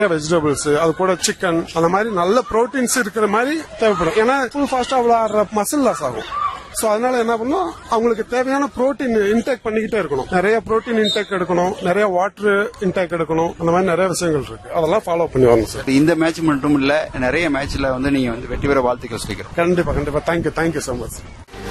Vegetables அது கூட chicken அந்த மாதிரி நல்ல புரோட்டீன்ஸ் இருக்கிற மாதிரி தேவைப்படும் ஏன்னா ஃபுல் ஃபாஸ்டா விளையாடுற மசில் லாஸ் ஆகும் சோ அதனால என்ன பண்ணும் அவங்களுக்கு தேவையான புரோட்டீன் இன்டேக் பண்ணிக்கிட்டே இருக்கணும் நிறைய புரோட்டீன் இன்டேக் எடுக்கணும் நிறைய வாட்டர் இன்டேக் எடுக்கணும் அந்த மாதிரி நிறைய விஷயங்கள் இருக்கு அதெல்லாம் ஃபாலோ பண்ணி வரணும் சார் இந்த மேட்ச் மட்டும் இல்ல நிறைய மேட்ச்ல வந்து நீங்க வந்து வெற்றி பெற வாழ்த்துக்கள் சொல்லிக்கிறோம் கண்டிப்பா கண்டிப்பா தேங்க்யூ தேங்க்யூ so மச்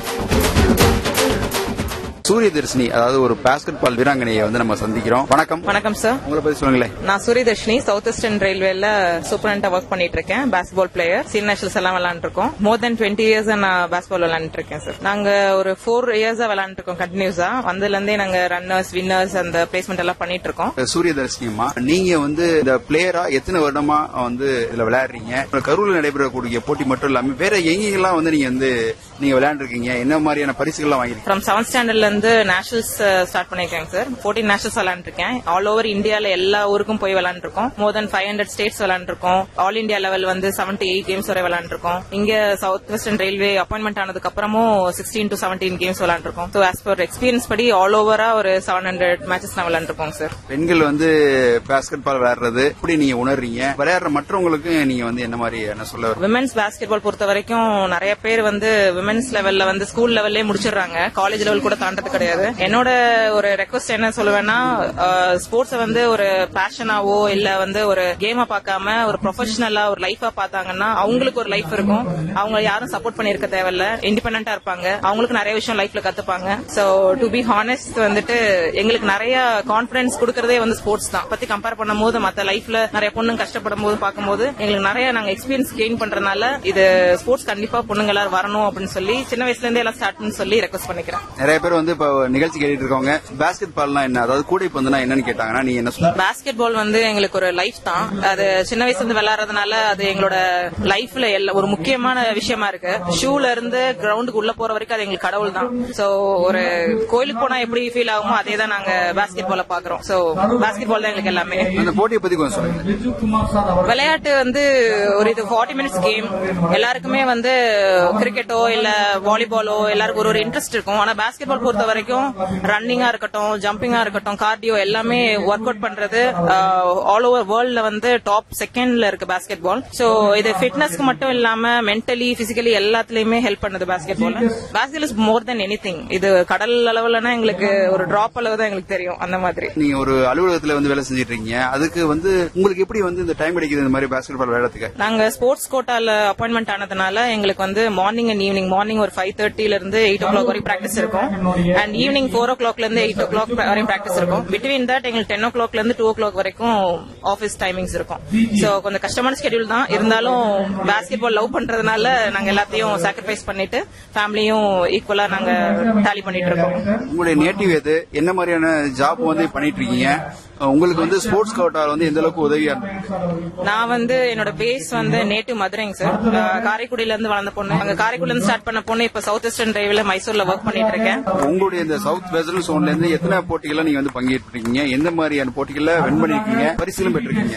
சூரிய தர்ஷினி அதாவது ஒரு பாஸ்கெட் பால் வீராங்கனையை வந்து நம்ம சந்திக்கிறோம் வணக்கம் வணக்கம் சார் உங்களை பத்தி சொல்லுங்களேன் நான் சூரியதர்ஷினி சவுத் வெஸ்டர்ன் ரயில்வேல சூப்பரண்டா ஒர்க் பண்ணிட்டு இருக்கேன் பாஸ்பால் பிளேயர் சீன் நேஷனல்ஸ் எல்லாம் விளையாண்டு இருக்கோம் மோர் தென் டுவெண்ட்டி இயர்ஸ் நான் பாஸ்பால் விளையாண்டு இருக்கேன் சார் நாங்க ஒரு ஃபோர் இயர்ஸா விளையாண்டு இருக்கோம் கண்டினியூஸா வந்ததுல இருந்தே நாங்க ரன்னர்ஸ் வின்னர்ஸ் அந்த பிளேஸ்மெண்ட் எல்லாம் பண்ணிட்டு இருக்கோம் சூரிய தர்ஷினியம்மா நீங்க வந்து இந்த பிளேயரா எத்தனை வருடமா வந்து இதுல விளையாடுறீங்க இப்ப கரூர்ல நடைபெறக்கூடிய போட்டி மட்டும் இல்லாம வேற எங்கெங்கெல்லாம் வந்து நீங்க வந்து நீங்க விளையாண்டுருக்கீங்க என்ன மாதிரியான பரிசுகள்லாம் வாங்கிருக்கீங்க ஃப்ரம் செவன்த் ஸ்டாண்டர்ட்ல இருந்து நேஷனல்ஸ் ஸ்டார்ட் பண்ணிருக்கேன் சார் ஃபோர்டீன் நேஷனல்ஸ் விளையாண்டுருக்கேன் ஆல் ஓவர் இந்தியால எல்லா ஊருக்கும் போய் விளையாண்டுருக்கோம் more than five hundred states விளையாண்டுருக்கோம் ஆல் இந்தியா லெவல் வந்து செவன்டி எயிட் கேம்ஸ் வரை விளையாண்டுருக்கோம் இங்க சவுத் வெஸ்டர்ன் ரயில்வே அப்பாயின்மெண்ட் ஆனதுக்கு அப்புறமும் சிக்ஸ்டீன் டு செவன்டீன் கேம்ஸ் விளையாண்டுருக்கோம் ஸோ ஆஸ் பர் எக்ஸ்பீரியன்ஸ் படி ஆல் ஓவரா ஒரு செவன் ஹண்ட்ரட் மேட்சஸ் நான் விளையாண்டுருக்கோம் சார் பெண்கள் வந்து பாஸ்கெட் பால் விளையாடுறது எப்படி நீங்க உணர்றீங்க விளையாடுற மற்றவங்களுக்கு நீங்க வந்து என்ன மாதிரி என்ன சொல்ல வர்றீங்க? விமென்ஸ் பாஸ்கெட் பால் பொறுத்த வரைக்கும் நிறைய பேர் வந்து விமென்ஸ் லெவல்ல வந்து ஸ்கூல் லெவல்லே முடிச்சிடுறாங்க காலேஜ் லெவல் கூட தாண்டது கிடையாது என்னோட ஒரு ரெக்வஸ்ட் என்ன சொல்லுவேன்னா ஸ்போர்ட்ஸை வந்து ஒரு பேஷனாவோ இல்ல வந்து ஒரு கேமா பார்க்காம ஒரு ப்ரொஃபஷனலா ஒரு லைஃபா பார்த்தாங்கன்னா அவங்களுக்கு ஒரு லைஃப் இருக்கும் அவங்க யாரும் சப்போர்ட் பண்ணிருக்க தேவையில்ல இண்டிபெண்டா இருப்பாங்க அவங்களுக்கு நிறைய விஷயம் லைஃப்ல கத்துப்பாங்க சோ டு பி ஹானஸ்ட் வந்துட்டு எங்களுக்கு நிறைய கான்பிடன்ஸ் கொடுக்கறதே வந்து ஸ்போர்ட்ஸ் தான் பத்தி கம்பேர் பண்ணும்போது மத்த லைஃப்ல நிறைய பொண்ணுங்க கஷ்டப்படும் போது பார்க்கும்போது எங்களுக்கு நிறைய நாங்க எக்ஸ்பீரியன்ஸ் கெயின் பண்றதுனால இது ஸ்போர்ட்ஸ் கண்டிப்பா பொண்ணுங்க எல்லாரும் வரணும் அப்படின்னு சொல்லி சின்ன வயசுல இருந்தே எல்லாம் ஸ்டார்ட்னு சொல்லி ரெக்வஸ்ட் பண்ணிக்கிறேன் நிறைய பேர் வந்து இப்ப நிகழ்ச்சி கேட்டுட்டு இருக்கவங்க பாஸ்கெட் பால்னா என்ன அதாவது கூடைப்பந்துனா என்னன்னு கேட்டாங்கன்னா நீங்க என்ன சொல்லுங்க பாஸ்கெட் பால் வந்து எங்களுக்கு ஒரு லைஃப் தான் அது சின்ன வயசுல இருந்து விளையாடுறதுனால அது எங்களோட லைஃப்ல எல்லா ஒரு முக்கியமான விஷயமா இருக்கு ஷூல இருந்து கிரவுண்டுக்கு உள்ள போற வரைக்கும் அது எங்களுக்கு கடவுள் தான் சோ ஒரு கோயிலுக்கு போனா எப்படி ஃபீல் ஆகுமோ அதே தான் நாங்க பாஸ்கெட் பால பாக்குறோம் சோ பாஸ்கெட் பால் தான் எங்களுக்கு எல்லாமே அந்த போட்டியை பத்தி கொஞ்சம் சொல்லுங்க விளையாட்டு வந்து ஒரு இது ஃபார்ட்டி மினிட்ஸ் கேம் எல்லாருக்குமே வந்து கிரிக்கெட்டோ இல்ல வாலிபாலோ எல்லாருக்கும் ஒரு ஒரு இன்ட்ரெஸ்ட் இருக்கும் ஆனா பாஸ்கெட் பால் பொறுத்த வரைக்கும் ரன்னிங்கா இருக்கட்டும் ஜம்பிங்கா இருக்கட்டும் கார்டியோ எல்லாமே ஒர்க் அவுட் பண்றது ஆல் ஓவர் வேர்ல்ட்ல வந்து டாப் செகண்ட்ல இருக்கு பாஸ்கெட் பால் சோ இது ஃபிட்னஸ்க்கு மட்டும் இல்லாம மென்டலி பிசிக்கலி எல்லாத்துலயுமே ஹெல்ப் பண்ணுது basketball basket is more than any இது கடல் அளவுலனா எங்களுக்கு ஒரு டிராப் அளவு தான் எங்களுக்கு தெரியும் அந்த மாதிரி நீங்க ஒரு அலுவலகத்துல வந்து வேலை செஞ்சுட்டு இருக்கீங்க அதுக்கு வந்து உங்களுக்கு எப்படி வந்து இந்த டைம் கிடைக்குது இந்த மாதிரி பாஸ்கெட் பால் விளையாடுறதுக்கு நாங்க ஸ்போர்ட்ஸ் கோட்டால அப்பாயின்மெண்ட் ஆனதுனால எங்களுக்கு வந்து மார்னிங் அண்ட் ஈவினிங் மார்னிங் ஒரு ஃபைவ் தேர்ட்டில இருந்து எயிட் ஓ கிளாக் வரைக்கும் பிராக்டிஸ் இருக்கும் அண்ட் ஈவினிங் ஃபோர் ஓ கிளாக்ல இருந்து எயிட் ஓ கிளாக் வரையும் பிராக்டிஸ் இருக்கும் பிட்வீன் தட் எங்களுக்கு டென் ஓ கிளாக்ல இருந்து டூ ஓ கிளாக் வரைக்கும் ஆஃபீஸ் டைமிங்ஸ் இருக்கும் சோ கொஞ்சம் கஷ்டமான ஸ்கெடியூல் தான் இருந்தாலும் பாஸ்கெட் பால் லவ் பண்றதுனால நாங்க எல்லாத்தையும் சாக்ரிஃபைஸ் பண்ணிட்டு ஃபேமிலியும் ஈக்குவலா நாங்க டாலி பண்ணிட்டு இருக்கோம் உங்களுடைய நேட்டிவ் எது என்ன மாதிரியான ஜாப் வந்து பண்ணிட்டு இருக்கீங்க உங்களுக்கு வந்து ஸ்போர்ட்ஸ் கோட்டால் வந்து எந்த அளவுக்கு உதவியா இருக்கு நான் வந்து என்னோட பேஸ் வந்து நேட்டிவ் மதுரைங்க சார் அஹ் காரைக்குடியில இருந்து வளர்ந்த பொண்ணு அங்க காரைக்குடில இருந்து ஸ்டார்ட் பண்ண பொண்ணு இப்ப சவுத் வெஸ்டர்ன் ரயில்வேல மைசூர்ல ஒர்க் பண்ணிட்டு இருக்கேன் உங்களுடைய இந்த சவுத் வெஸ்டர்ன் சோன்ல இருந்து எத்தனை போட்டிகள்ல நீங்க வந்து பங்கேற்றிருக்கீங்க எந்த மாதிரியான போட்டிகள்ல வின் பண்ணிருக்கீங்க பரிசுகளும் பெற்றிருக்கீங்க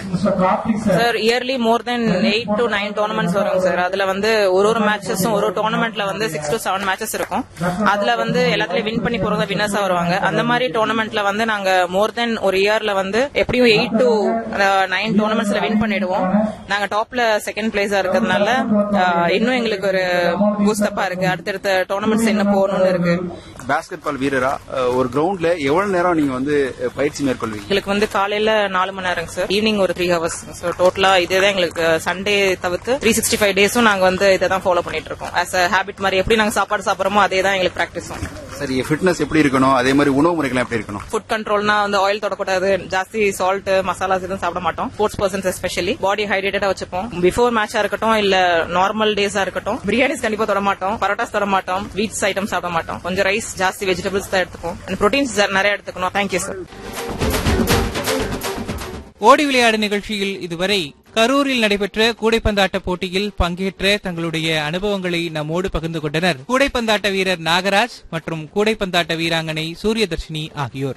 sir yearly more than eight to nine tournaments வரும் சார் அதுல வந்து ஒரு ஒரு மேட்சஸும் ஒரு ஒரு டோர்னமெண்ட்ல வந்து சிக்ஸ் டு செவன் மேட்சஸ் இருக்கும் அதுல வந்து எல்லாத்துலயும் வின் பண்ணி போறவங்க வின்னர்ஸா வருவாங்க அந்த மாதிரி டோர்னமெண்ட்ல வந்து நாங்க மோர் தென் ஒரு இயர்ல வந்து எப்படியும் எயிட் டு நைன் டோர்னமெண்ட்ஸ்ல வின் பண்ணிடுவோம் நாங்க டாப்ல செகண்ட் பிளேஸா இருக்கிறதுனால அஹ், இன்னும் எங்களுக்கு ஒரு பூஸ்டப்பா இருக்கு அடுத்தடுத்த டோர்னமெண்ட்ஸ் என்ன போகணும்னு இருக்கு பாஸ்கெட் பால் வீரரா அஹ், ஒரு கிரவுண்ட்ல எவ்வளவு நேரம் நீங்க வந்து அஹ், பயிற்சி மேற்கொள்வீங்க எங்களுக்கு வந்து காலையில நாலு மணி நேரங்க சார் ஈவினிங் ஒரு த்ரீ ஹவர்ஸ் ஸோ டோட்டலா இதேதான் எங்களுக்கு சண்டே தவிர்த்து த்ரீ சிக்ஸ்டி ஃபைவ் டேஸும் நாங்க வந்து இதை தான் ஃபாலோ பண்ணிட்டு இருக்கோம் ஆஸ் அ ஹேபிட் மாதிரி எப்படி நாங்க சாப்பாடு சாப்பிடுறோமோ அதே தான் எங்களுக்கு ப்ராக்டிஸும் சரி ஃபிட்னஸ் எப்படி இருக்கணும் அதே மாதிரி உணவு முறைகள் எப்படி இருக்கணும் ஃபுட் கண்ட்ரோல்னா வந்து ஆயில் தொடக்கூடாது ஜாஸ்தி சால்ட் மசாலாஸ் எதுவும் சாப்பிட மாட்டோம் ஸ்போர்ட்ஸ் பர்சன்ஸ் எஸ்பெஷலி பாடி ஹைட்ரேட்டடா வச்சுப்போம் பிஃபோர் மேட்சா இருக்கட்டும் இல்ல நார்மல் டேஸா இருக்கட்டும் பிரியாணிஸ் கண்டிப்பா தொட மாட்டோம் பரோட்டாஸ் தொட மாட்டோம் வீட்ஸ் ஐட்டம் சாப்பிட மாட்டோம் கொஞ்சம் ரைஸ் ஜாஸ்தி வெஜிடபிள்ஸ் தான் எடுத்துப்போம் அண்ட் ப்ரோட்டீன்ஸ் நிறைய எடுத்துக்கணும் தேங்க்யூ சார் ஓடி விளையாடு நிகழ்ச்சியில் இதுவரை கரூரில் நடைபெற்ற கூடைப்பந்தாட்ட போட்டியில் பங்கேற்ற தங்களுடைய அனுபவங்களை நம்மோடு பகிர்ந்து கொண்டனர் கூடைப்பந்தாட்ட வீரர் நாகராஜ் மற்றும் கூடைப்பந்தாட்ட வீராங்கனை சூரியதர்ஷினி ஆகியோர்